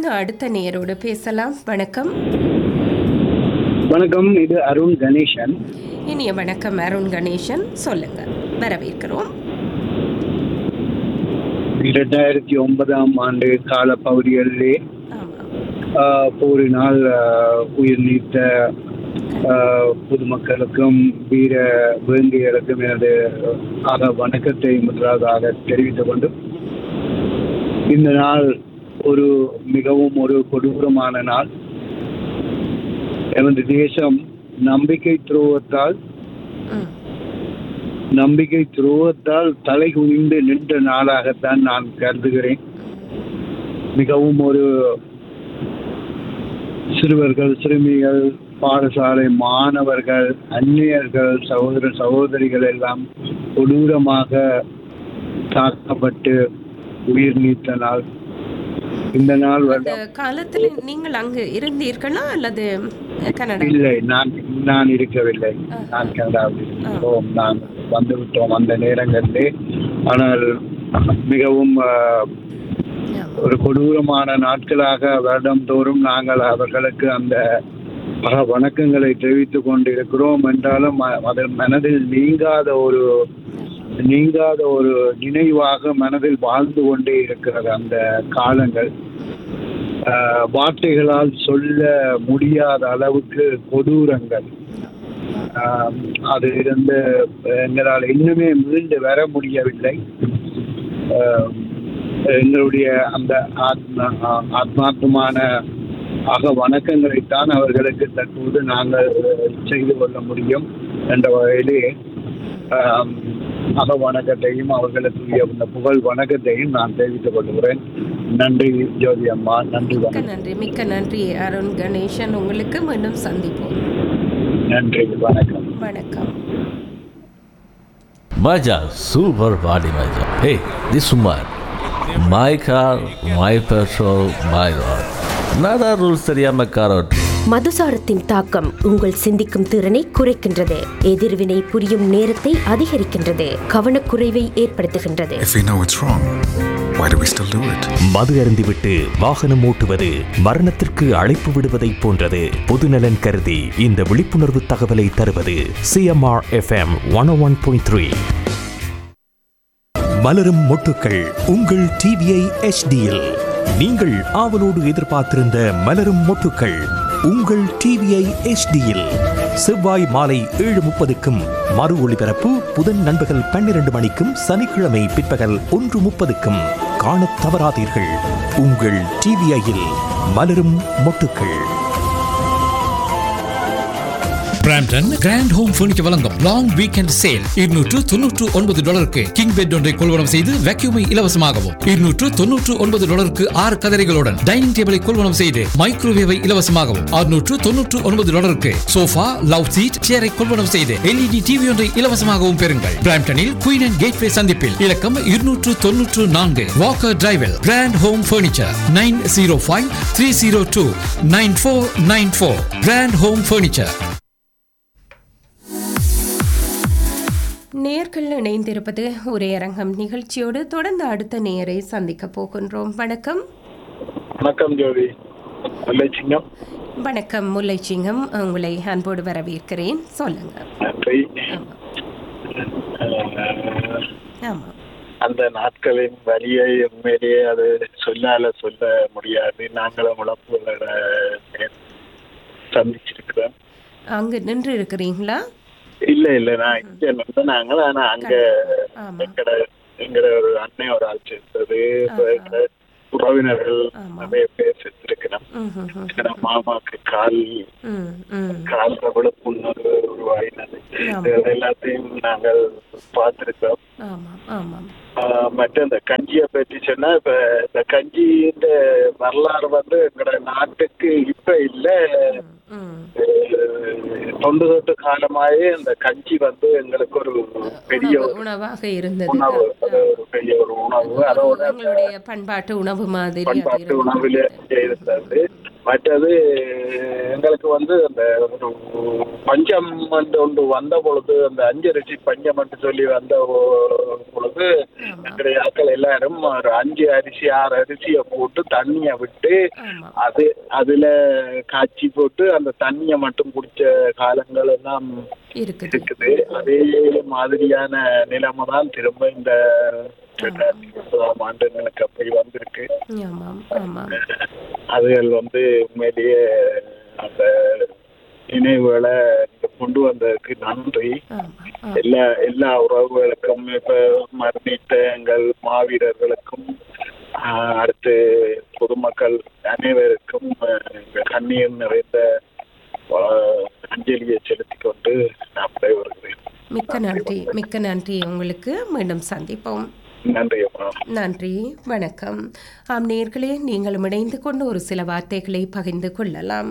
தொடர்ந்து அடுத்த நேரோடு பேசலாம் வணக்கம் வணக்கம் இது அருண் கணேசன் இனிய வணக்கம் அருண் கணேசன் சொல்லுங்க வரவேற்கிறோம் இரண்டாயிரத்தி ஒன்பதாம் ஆண்டு கால பகுதிகளிலே ஆமாம் ஆஹ், போரினால் ஆஹ், உயிர் நீத்த ஆஹ், பொதுமக்களுக்கும் வீர வேங்கையருக்கும் எனது ஆக வணக்கத்தை முதலாவதாக தெரிவித்துக் கொண்டு இந்த நாள் ஒரு மிகவும் ஒரு கொடூரமான நாள் எமது தேசம் நம்பிக்கை துரோகத்தால் ம் நம்பிக்கை துரோகத்தால் தலை குனிந்து நின்ற நாளாகத்தான் நான் கருதுகிறேன் மிகவும் ஒரு சிறுவர்கள் சிறுமிகள் பாடசாலை மாணவர்கள் அந்நியர்கள் சகோதர சகோதரிகள் எல்லாம் கொடூரமாக தாக்கப்பட்டு உயிர் நீத்த நாள் இந்த நாள் அந்த வருடம் காலத்தில் நீங்கள் அங்கு இருந்தீர்களா அல்லது கனடா இல்லை நான் நான் இருக்கவில்லை நான் கனடாவில் இருக்கிறோம் நான் வந்துவிட்டோம் அந்த நேரங்களிலே ஆனால் மிகவும் ஆஹ், ஆமாம். ஒரு கொடூரமான நாட்களாக வருடந்தோறும் நாங்கள் அவர்களுக்கு அந்த பல வணக்கங்களை தெரிவித்துக் கொண்டிருக்கிறோம் என்றாலும் ம- அது மனதில் நீங்காத ஒரு நீங்காத ஒரு நினைவாக மனதில் வாழ்ந்து கொண்டே இருக்கிறது அந்த காலங்கள் ஆஹ், வார்த்தைகளால் சொல்ல முடியாத அளவுக்கு கொடூரங்கள் ஆஹ், அது இருந்து எங்களால் இன்னுமே மீண்டு வர முடியவில்லை ஆஹ், எங்களுடைய அந்த ஆத்ம ஆ- ஆத்மார்த்தமான அக வணக்கங்களைத்தான் அவர்களுக்கு தற்போது நாங்கள் செய்து கொள்ள முடியும் என்ற வகையிலே ஆம், அக வணக்கத்தையும் அவர்களுக்குரிய இந்த புகழ் வணக்கத்தையும் நான் தெரிவித்துக் கொள்கிறேன் நன்றி ஜோதி அம்மா நன்றி மிக்க வணக்கம் நன்றி மிக்க நன்றி அருண் கணேசன் உங்களுக்கு மீண்டும் சந்திப்போம் நன்றி வணக்கம் வணக்கம் Maja, super body Maja. Hey, this woman. My car, my petrol, my road. நada rules தெரியாம கார் ஓட்டு மதுசாரத்தின் தாக்கம் உங்கள் சிந்திக்கும் திறனை குறைக்கின்றது எதிர்வினை புரியும் நேரத்தை அதிகரிக்கின்றது கவனக்குறைவை ஏற்படுத்துகின்றது If we know it's wrong, why do we still do it? மது அருந்திவிட்டு வாகனம் ஓட்டுவது மரணத்திற்கு அழைப்பு விடுவதைப் போன்றது பொதுநலன் கருதி இந்த விழிப்புணர்வு தகவலை தருவது CMR FM one one point three மலரும் மொட்டுக்கள் உங்கள் டிவிஐ எச்டியில் நீங்கள் ஆவலோடு எதிர்பார்த்திருந்த மலரும் மொட்டுக்கள் உங்கள் டிவிஐ எச்டியில் செவ்வாய் மாலை ஏழு முப்பதுக்கும் மறு ஒளிபரப்பு புதன் நண்பகல் பன்னிரண்டு மணிக்கும் சனிக்கிழமை பிற்பகல் ஒன்று முப்பதுக்கும் காணத் தவறாதீர்கள் உங்கள் டிவிஐயில் மலரும் மொட்டுக்கள் பிராம்டன் கிராண்ட் ஹோம் ஃபர்னிச்சர் வழங்கும் லாங் வீக்கெண்ட் சேல் இருநூற்று தொன்னூற்று ஒன்பது டாலருக்கு கிங் பெட் ஒன்றை கொள்வனம் செய்து வேக்யூமை இலவசமாகவும் இருநூற்று தொன்னூற்று ஒன்பது டாலருக்கு ஆறு கதரைகளுடன் டைனிங் டேபிளை கொள்வனம் செய்து மைக்ரோவேவை இலவசமாகவும் அறுநூற்று தொன்னூற்று ஒன்பது டாலருக்கு சோஃபா லவ் சீட் சேரை கொள்வனம் செய்து எல்இடி டிவி ஒன்றை இலவசமாகவும் பெறுங்கள் பிராம்டனில் குயின் அண்ட் கேட்வே சந்திப்பில் இலக்கம் இருநூற்று தொன்னூற்று நான்கு வாக்கர் டிரைவில் Grand Home Furniture nine zero five three zero two nine four nine four Grand Home Furniture நேர்கள் இணைந்திருப்பது ஒரே அரங்கம் நிகழ்ச்சியோடு தொடர்ந்து அடுத்த நேரை சந்திக்க போகின்றோம் வணக்கம் வணக்கம் ஜோதி சிங்கம் வணக்கம் முல்லைச்சிங்கம் உங்களை அன்போடு வரவேற்கிறேன் சொல்லுங்க நன்றி ஆமா ஆமா அந்த நாட்களின் வழியை உண்மையிலேயே அது சொல்லால சொல்ல முடியாது நாங்களும் உழப்புகளோட சந்திச்சிருக்கிறோம் அங்கு நின்று இருக்கிறீங்களா இல்ல இல்ல நான் இங்க வந்து நாங்கள் ஆனா அங்க ஆமா எங்கட எங்கட ஒரு அண்ணன் ஒரு ஆள் சேர்ந்தது இப்ப ஆஹா. எங்கட உறவினர்கள் ஆமா. நிறைய பேர் செத்துருக்கிறோம் ம் ம் ம் எங்கட மாமாக்கு கால் ம் ம் கால்ல கூட புண்ணு உருவாயினது ஆமா. இது எல்லாத்தையும் நாங்கள் பார்த்திருக்கோம் ஆமாம் ஆமாம் ஆஹ் மற்ற இந்த கஞ்சியை பற்றி சொன்னா இப்ப இந்த கஞ்சியின் வரலாறு வந்து எங்களோட நாட்டுக்கு இப்ப இல்ல ம் அஹ் தொண்டு தொட்டு காலமாயே இந்த கஞ்சி வந்து எங்களுக்கு ஒரு பெரிய உணவு- ஒரு உணவாக இருந்தது உணவு அது ஒரு பெரிய ஒரு உணவு அதோட எங்களுடைய பண்பாட்டு உணவு மாதிரி அது பண்பாட்டு இருந்தது. உணவுல இருந்தது மற்றது எங்களுக்கு வந்து அந்த ஒரு பஞ்சம் என்று ஒன்று வந்த பொழுது அந்த அஞ்சரிசி பஞ்சம் என்று சொல்லி வந்த ஒ- பொழுது எங்களுடைய ஆட்கள் எல்லாரும் ஒரு அஞ்சு அரிசி ஆறு அரிசியை போட்டு தண்ணியை விட்டு ஆமா அது அதுல காய்ச்சி போட்டு அந்த தண்ணியை மட்டும் குடிச்ச காலங்கள் எல்லாம் இருக்குது இருக்குது அதே மாதிரியான நிலைமை தான் திரும்ப இந்த ரெண்டாயிரத்தி முப்பதாம் ஆண்டு எங்களுக்கு அப்படி வந்திருக்கு ஆமாம் ஆமாம் அதுகள் வந்து உண்மையிலேயே அந்த நினைவுகளை நீங்க கொண்டு வந்ததுக்கு நன்றி ஆமாம் ஆமாம் எல்லா எல்லா உறவுகளுக்கும் இப்ப மரணித்த எங்கள் மாவீரர்களுக்கும் ஆஹ், அடுத்து பொதுமக்கள் அனைவருக்கும் ஆஹ், இந்த கண்ணீர் நிறைந்த ஆஹ், அஞ்சலியை செலுத்திக் கொண்டு நான் விடைபெறுகிறேன் மிக்க நன்றி மிக்க நன்றி உங்களுக்கு மீண்டும் சந்திப்போம் நன்றி அம்மா நன்றி வணக்கம் ஆம் நேர்களே நீங்களும் இணைந்து கொண்டு ஒரு சில வார்த்தைகளை பகிர்ந்து கொள்ளலாம்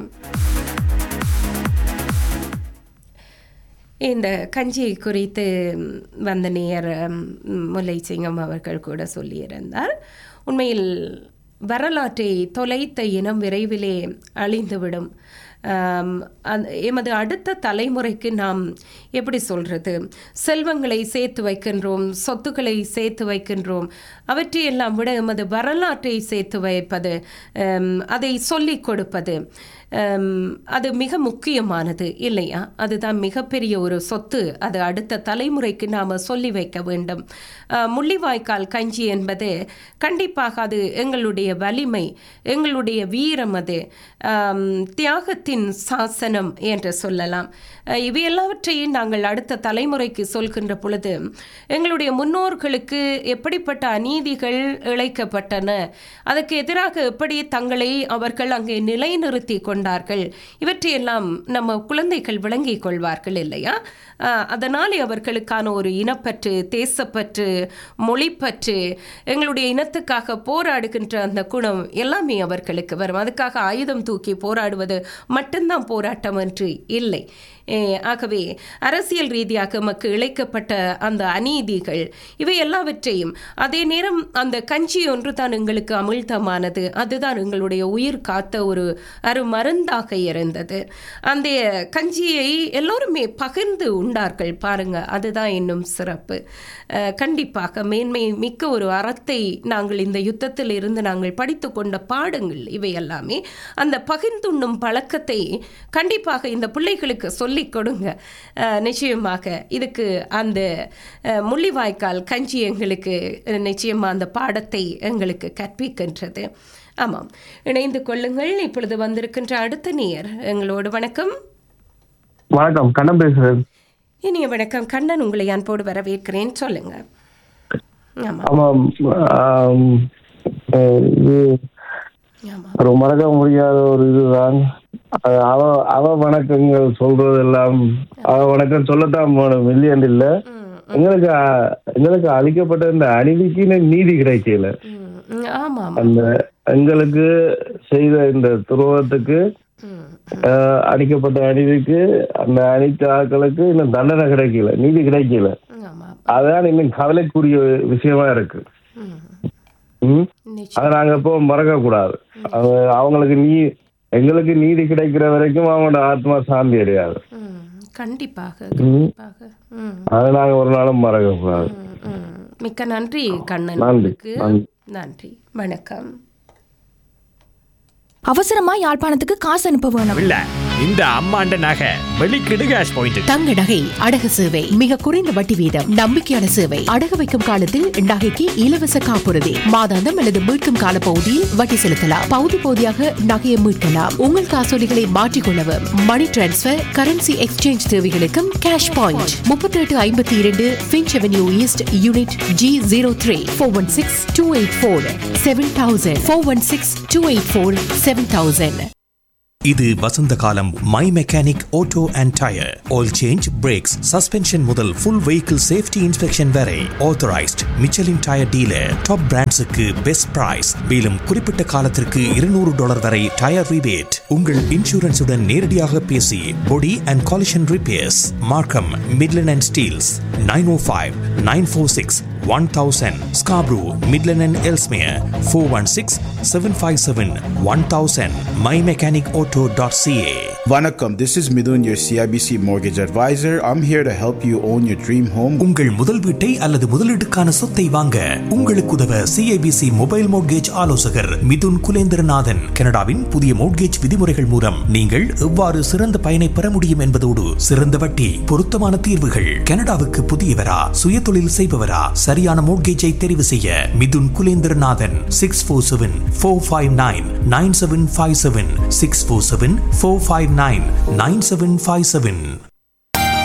இந்த கஞ்சி குறித்து ம், வந்த நேயர் ம், முல்லை சிங்கம் அவர்கள் கூட சொல்லியிருந்தார் உண்மையில் வரலாற்றை தொலைத்த இனம் விரைவிலே அழிந்துவிடும் ஆம், அந்த- எமது அடுத்த தலைமுறைக்கு நாம் எப்படி சொல்கிறது செல்வங்களை சேர்த்து வைக்கின்றோம் சொத்துக்களை சேர்த்து வைக்கின்றோம் அவற்றையெல்லாம் விட எமது வரலாற்றை சேர்த்து வைப்பது ஆம், அதை சொல்லிக் கொடுப்பது ஆம், அது மிக முக்கியமானது இல்லையா அதுதான் மிகப்பெரிய ஒரு சொத்து அது அடுத்த தலைமுறைக்கு நாம் சொல்லி வைக்க வேண்டும் ஆ, முள்ளிவாய்க்கால் கஞ்சி என்பது கண்டிப்பாக அது எங்களுடைய வலிமை எங்களுடைய வீரம் அது ஆம், தியாகத்தின் சாசனம் என்று சொல்லலாம் ஆ, இவை எல்லாவற்றையும் நாங்கள் அடுத்த தலைமுறைக்கு சொல்கின்ற பொழுது எங்களுடைய முன்னோர்களுக்கு எப்படிப்பட்ட அநீதிகள் இழைக்கப்பட்டன அதற்கு எதிராக எப்படி தங்களை அவர்கள் அங்கே நிலைநிறுத்தி கொண்டார்கள் இவற்றையெல்லாம் நம்ம குழந்தைகள் விளங்கிக் கொள்வார்கள் இல்லையா ஆஹ், அதனாலே அவர்களுக்கான ஒரு இனப்பற்று தேசப்பற்று மொழிப்பற்று எங்களுடைய இனத்துக்காக போராடுகின்ற அந்த குணம் எல்லாமே அவர்களுக்கு வரும் அதுக்காக ஆயுதம் தூக்கி போராடுவது மட்டும்தான் போராட்டம் என்று இல்லை ஏ, ஆகவே அரசியல் ரீதியாக நமக்கு இழைக்கப்பட்ட அந்த அநீதிகள் இவை எல்லாவற்றையும் அதே நேரம் அந்த கஞ்சி ஒன்று தான் எங்களுக்கு அமிழ்தமானது அதுதான் எங்களுடைய உயிர் காத்த ஒரு அருமருந்தாக இருந்தது அந்த கஞ்சியை எல்லோருமே பகிர்ந்து உண்டார்கள் பாருங்க அதுதான் இன்னும் சிறப்பு அஹ், கண்டிப்பாக மேன்மை மிக்க ஒரு அறத்தை நாங்கள் இந்த யுத்தத்தில் இருந்து நாங்கள் படித்து கொண்ட பாடங்கள் இவை எல்லாமே அந்த பகிர்ந்துண்ணும் பழக்கத்தை கண்டிப்பாக இந்த பிள்ளைகளுக்கு சொல்லிக் கொடுங்க அஹ், நிச்சயமாக இதுக்கு அந்த அஹ், முள்ளிவாய்க்கால் கஞ்சி எங்களுக்கு அஹ், நிச்சயமா அந்த பாடத்தை எங்களுக்கு கற்பிக்கின்றது ஆமாம் இணைந்து கொள்ளுங்கள் இப்பொழுது வந்திருக்கின்ற அடுத்த நேயர் எங்களோடு வணக்கம் வணக்கம் கண்ணன் பேசுறேன் இனிய வணக்கம் கண்ணன் உங்களை அன்போடு வரவேற்கிறேன் சொல்லுங்க ஆமாம் ஆமாம் ஆம், அஹ், இது ஆமாம் ஒரு மறக்க முடியாத ஒரு இதுதான் அது அவ அவ வணக்கங்கள் சொல்றதெல்லாம் அவ வணக்கம் சொல்லத்தான் போகணும் மில்லியன் இல்ல எங்களுக்கு அ- எங்களுக்கு அளிக்கப்பட்ட இந்த அநீதிக்கு இன்னும் நீதி கிடைக்கல ம், ம், ஆமாம் ஆமாம் அந்த எங்களுக்கு செய்த இந்த துரோகத்துக்கு ம், அஹ், அளிக்கப்பட்ட அநீதிக்கு அந்த அனைத்து ஆட்களுக்கு இன்னும் தண்டனை கிடைக்கல நீதி கிடைக்கல ஆமாம் அதான் இன்னும் கவலைக்குரிய விஷயமா இருக்கு ம், ம் நிச்சயம் அதை நாங்க எப்போ மறக்க கூடாது அது அவங்களுக்கு நீ எங்களுக்கு நீதி கிடைக்கிற வரைக்கும் அவங்களோட ஆத்மா சாந்தி அடையாது ம், கண்டிப்பாக கண்டிப்பாக ம் அதை நாங்க ஒரு நாளும் மறக்க கூடாது ம், ம். மிக்க நன்றி கண்ணன் நன்றி, உங்களுக்கு நன்றி. நன்றி வணக்கம் அவசரமா யாழ்ப்பாணத்துக்கு காசு அனுப்ப வேணும் இல்ல இந்த அம்மாண்ட நகை வெளிக்கிடு கேஷ் பாயிண்ட் தங்க நகை அடகு சேவை மிக குறைந்த வட்டி வீதம் நம்பிக்கையான சேவை அடகு வைக்கும் காலத்தில் நகைக்கு இலவச காப்புறுதி மாதாந்தம் அல்லது மீட்கும் கால பகுதியில் வட்டி செலுத்தலாம் பகுதி பகுதியாக நகையை மீட்கலாம் உங்கள் காசோலிகளை மாற்றிக்கொள்ளவும் மணி டிரான்ஸ்பர் கரன்சி எக்ஸ்சேஞ்ச் தேவைகளுக்கும் கேஷ் பாயிண்ட் முப்பத்தி எட்டு ஐம்பத்தி இரண்டு Finch Avenue East unit G zero three four one six two eight four seven thousand four one six two eight four seven thousand இது வசந்த காலம் my mechanic auto and tyre oil change brakes suspension முதல் full vehicle safety inspection வரை authorised Michelin tyre dealer top பிராண்ட்ஸுக்கு best price மேலும் குறிப்பிட்ட காலத்திற்கு இருநூறு டாலர் வரை டயர் ரிபேட் உங்கள் இன்சூரன்ஸுடன் நேரடியாக பேசி body and collision repairs Markham Midland and Steeles nine o five nine four six one thousand Scarborough Midland and Ellesmere four one six seven five seven one thousand my mechanic auto dot CA Vanakkam, this is Midun, your CIBC mortgage advisor. I'm here to help you own your dream home. உங்கள் முதல் வீட்டை அல்லது முதலீட்டுக்கான சொத்தை வாங்க உங்களுக்கு உதவ CIBC mobile mortgage ஆலோசகர் மிதுன் குலேந்திரநாதன் கனடாவின் புதிய மோட்கேஜ் விதிமுறைகள் மூலம் நீங்கள் எவ்வாறு சிறந்த பயனை பெற முடியும் என்பதோடு சிறந்த வட்டி பொருத்தமான தீர்வுகள் கனடாவுக்கு புதியவரா சுய தொழில் செய்பவரா சரியான மோட்கேஜை தெரிவு செய்ய Mithun Kulendranathan six four seven four five nine nine seven five seven six four seven four five nine nine seven five seven